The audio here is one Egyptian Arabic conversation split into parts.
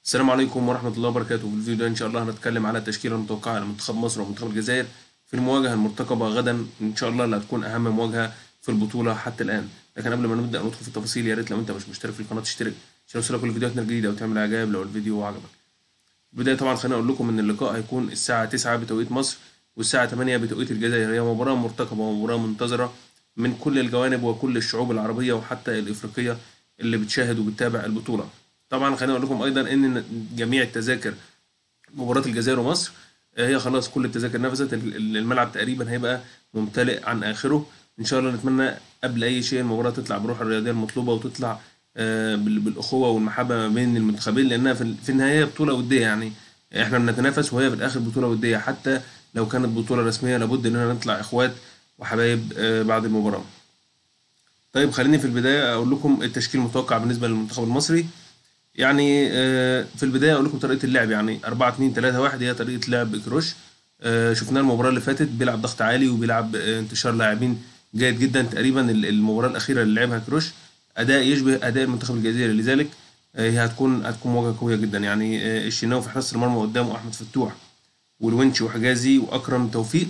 السلام عليكم ورحمة الله وبركاته في الفيديو ده إن شاء الله هنتكلم على التشكيلة المتوقعة لمنتخب مصر ومنتخب الجزائر في المواجهة المرتقبة غدا إن شاء الله اللي هتكون أهم مواجهة في البطولة حتى الآن لكن قبل ما نبدأ ندخل في التفاصيل يا ريت لو أنت مش مشترك في القناة تشترك عشان يوصلك كل فيديوهاتنا الجديدة وتعمل إعجاب لو الفيديو عجبك. البداية طبعا خليني أقول لكم إن اللقاء هيكون الساعة 9 بتوقيت مصر والساعة 8 بتوقيت الجزائر هي مباراة مرتقبة ومباراة منتظرة من كل الجوانب وكل الشعوب العربية وحتى الإفريقية اللي بتشاهد وبتتابع البطولة. طبعا خليني اقول لكم ايضا ان جميع التذاكر مباراه الجزائر ومصر هي خلاص كل التذاكر نفذت الملعب تقريبا هيبقى ممتلئ عن اخره ان شاء الله نتمنى قبل اي شيء المباراه تطلع بروح الرياضيه المطلوبه وتطلع بالاخوه والمحبه ما بين المنتخبين لانها في النهايه بطوله وديه يعني احنا بنتنافس وهي في الاخر بطوله وديه حتى لو كانت بطوله رسميه لابد اننا نطلع اخوات وحبايب بعد المباراه طيب خليني في البدايه اقول لكم التشكيل المتوقع بالنسبه للمنتخب المصري يعني في البدايه اقول لكم طريقه اللعب يعني 4 2 3 1 هي طريقه لعب كروش شفناها المباراه اللي فاتت بيلعب ضغط عالي وبيلعب انتشار لاعبين جيد جدا تقريبا المباراه الاخيره اللي لعبها كروش اداء يشبه اداء المنتخب الجزائري لذلك هي هتكون هتكون مواجهه قويه جدا يعني الشناوي في حراسه المرمى قدامه احمد فتوح والونش وحجازي واكرم توفيق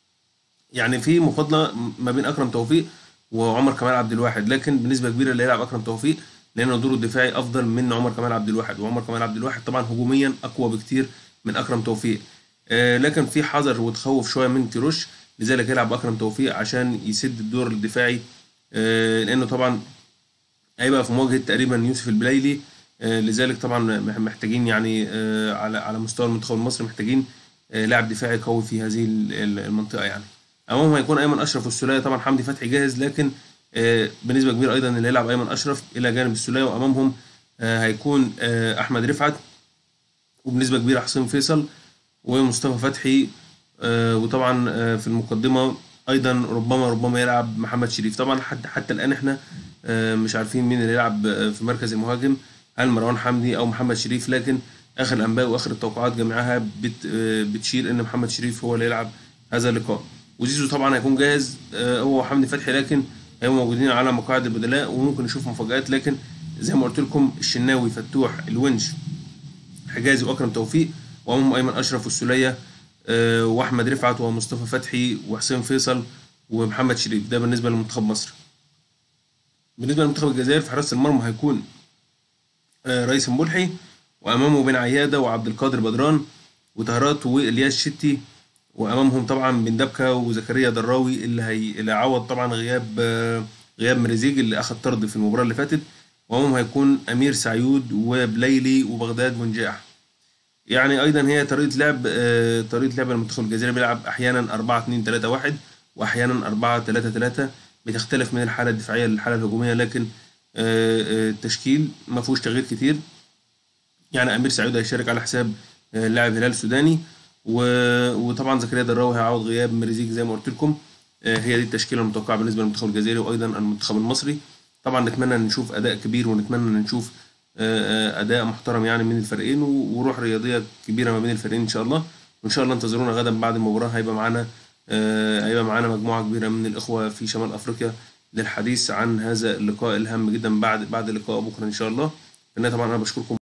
يعني في مفاضله ما بين اكرم توفيق وعمر كمال عبد الواحد لكن بنسبه كبيره اللي هيلعب اكرم توفيق لان دوره الدفاعي افضل من عمر كمال عبد الواحد وعمر كمال عبد الواحد طبعا هجوميا اقوى بكتير من اكرم توفيق آه لكن في حذر وتخوف شويه من كيروش لذلك يلعب اكرم توفيق عشان يسد الدور الدفاعي آه لانه طبعا هيبقى في مواجهه تقريبا يوسف البلايلي آه لذلك طبعا محتاجين يعني آه على على مستوى المنتخب المصري محتاجين آه لاعب دفاعي قوي في هذه المنطقه يعني امامهم هيكون ايمن اشرف والسوليه طبعا حمدي فتحي جاهز لكن بنسبه كبيره ايضا اللي هيلعب ايمن اشرف الى جانب السوليه وامامهم هيكون احمد رفعت وبنسبه كبيره حسين فيصل ومصطفى فتحي وطبعا في المقدمه ايضا ربما ربما يلعب محمد شريف طبعا حتى حتى الان احنا مش عارفين مين اللي يلعب في مركز المهاجم هل مروان حمدي او محمد شريف لكن اخر الانباء واخر التوقعات جميعها بتشير ان محمد شريف هو اللي يلعب هذا اللقاء وزيزو طبعا هيكون جاهز هو وحمدي فتحي لكن هيبقوا موجودين على مقاعد البدلاء وممكن نشوف مفاجآت لكن زي ما قلت لكم الشناوي فتوح الونش حجازي واكرم توفيق وامام ايمن اشرف والسوليه واحمد رفعت ومصطفى فتحي وحسين فيصل ومحمد شريف ده بالنسبه لمنتخب مصر بالنسبه لمنتخب الجزائر في حراسه المرمى هيكون رئيس مبولحي وامامه بن عياده وعبد القادر بدران وطهرات والياس شتي وامامهم طبعا بن دبكه وزكريا دراوي اللي هي اللي عوض طبعا غياب غياب مريزيج اللي اخذ طرد في المباراه اللي فاتت وامامهم هيكون امير سعيود وبليلي وبغداد ونجاح يعني ايضا هي طريقه لعب طريقه لعب المنتخب الجزائري بيلعب احيانا 4 2 3 1 واحيانا 4 3 3 بتختلف من الحاله الدفاعيه للحاله الهجوميه لكن التشكيل ما فيهوش تغيير كتير يعني امير سعيود هيشارك على حساب لاعب هلال السوداني وطبعا زكريا دراوي هيعوض غياب مريزيك زي ما قلت لكم هي دي التشكيله المتوقعه بالنسبه للمنتخب الجزائري وايضا المنتخب المصري طبعا نتمنى نشوف اداء كبير ونتمنى نشوف اداء محترم يعني من الفريقين وروح رياضيه كبيره ما بين الفريقين ان شاء الله وان شاء الله انتظرونا غدا بعد المباراه هيبقى معانا هيبقى معانا مجموعه كبيره من الاخوه في شمال افريقيا للحديث عن هذا اللقاء الهام جدا بعد بعد لقاء بكره ان شاء الله طبعا انا بشكركم